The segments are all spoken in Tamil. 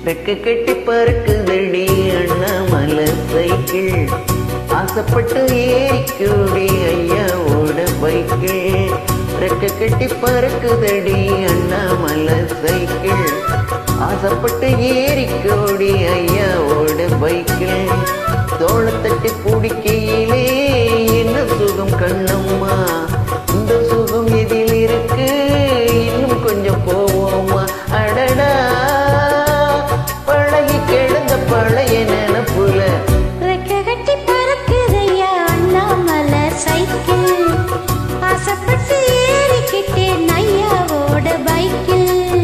ரெக்க கட்டி பறக்குதடி அண்ணாமலை சைக்கிள் ஆசைப்பட்டு ஏறிக்கூடி ஐயாவோட பைக்கிள் ரெக்க கட்டி பறக்குதடி அண்ணாமலை சைக்கிள் ஆசைப்பட்டு ஏறிக்கூடி ஐயாவோட பைக்கிள் தோளத்தட்டி பிடிக்கையிலே என்ன சுகம் கண்ணம்மா இந்த சுகம் எதில் இருக்கு இன்னும் கொஞ்சம் போவோமா அடடா பழகி கிடந்த பழைய நினப்புல ரெக்க கட்டி பறக்குதையா அண்ணாமலை சைக்கிள் ஆசைப்பட்டு ஏறிக்கிட்டேன் ஐயாவோட பைக்கில்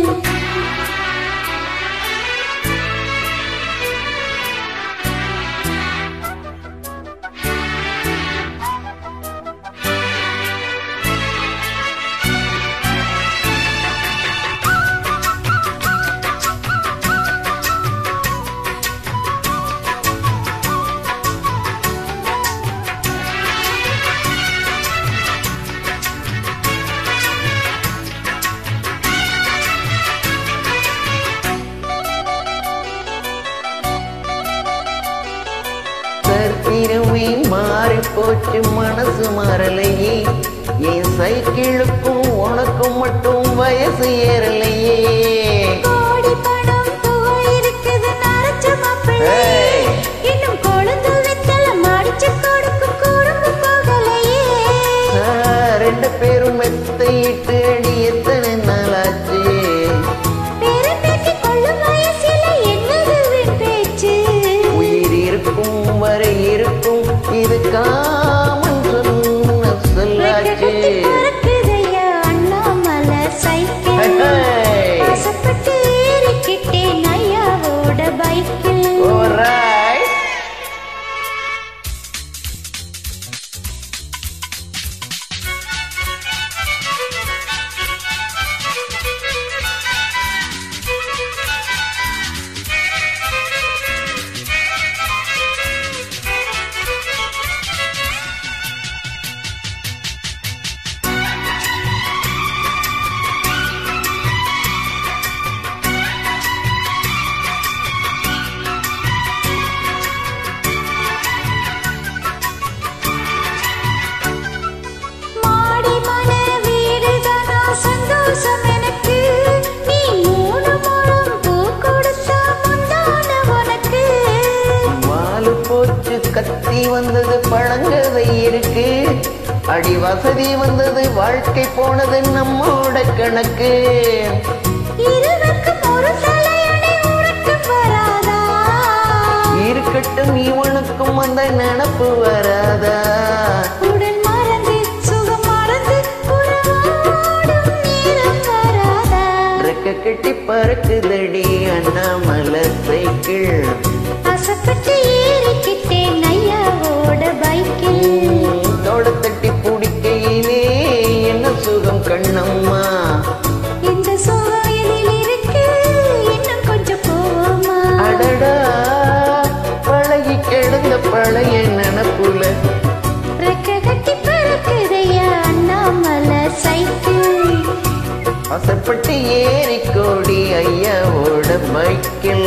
சரித்திரமே மாறி போச்சு மனசு மாறலையே என் சைக்கிளுக்கும் உனக்கும் மட்டும் வயசு ஏறலையே கோடி பணம் துவ இருக்குது நரைச்ச மாப்பிள்ளை ஏய். இன்னும் கொழுந்து வெத்தல மடிச்சு கொடுக்கும் குறும்பு போகலையே ஆ, ரெண்டு பேரும் மெத்தையிட்டு அடி எத்தனை நாளாச்சு பெருமைக்கு கொள்ளும் வயசில என்னது வீண் பேச்சு உயிர் இருக்கும் வரை இருக்கும் இது காமன் சொன்ன ரெக்க சொல்லாச்சு கட்டி பறக்குதையா அண்ணாமலை சைக்கிள் Hey. ஆசைப்பட்டு ஏறிக்கிட்டேன் ஐயாவோட பைக்கில் Alright. மாடி மன வீடுதானா சந்தோஷம் எனக்கு நீ மூணு முழம் பூ கொடுத்தா முந்தான உனக்கு வாலு போச்சு கத்தி வந்தது பழங்கதை இருக்கு அடி வசதி வந்தது வாழ்க்கை போனது நம்மோட கணக்கு இருவருக்கும் ஒரு தலையணை உனக்கும் வராதா இருக்கட்டும் இவனுக்கும் அந்த நினப்பு வராதா உடன் மறந்து சுகம் மறந்து உறவாடும் நேரம் வராதா ரெக்க கட்டி பறக்குதடி அண்ணாமலை சைக்கிள் ஆசைப்பட்டு ஏறிக்கிட்டேன் ஐயாவோட பைக்கில் தோட தட்டி பிடிக்கையிலே என்ன சுகம் கண்ணம்மா இந்த சுகம் எதில் இருக்கு இன்னும் கொஞ்சம் போவோமா அடடா பழகி கிடந்த பழைய நினப்புல ரெக்க கட்டி பறக்குதையா அண்ணாமலை சைக்கிள் ஆசைப்பட்டு ஏறிக்கோடி ஐயாவோட பைக்கில்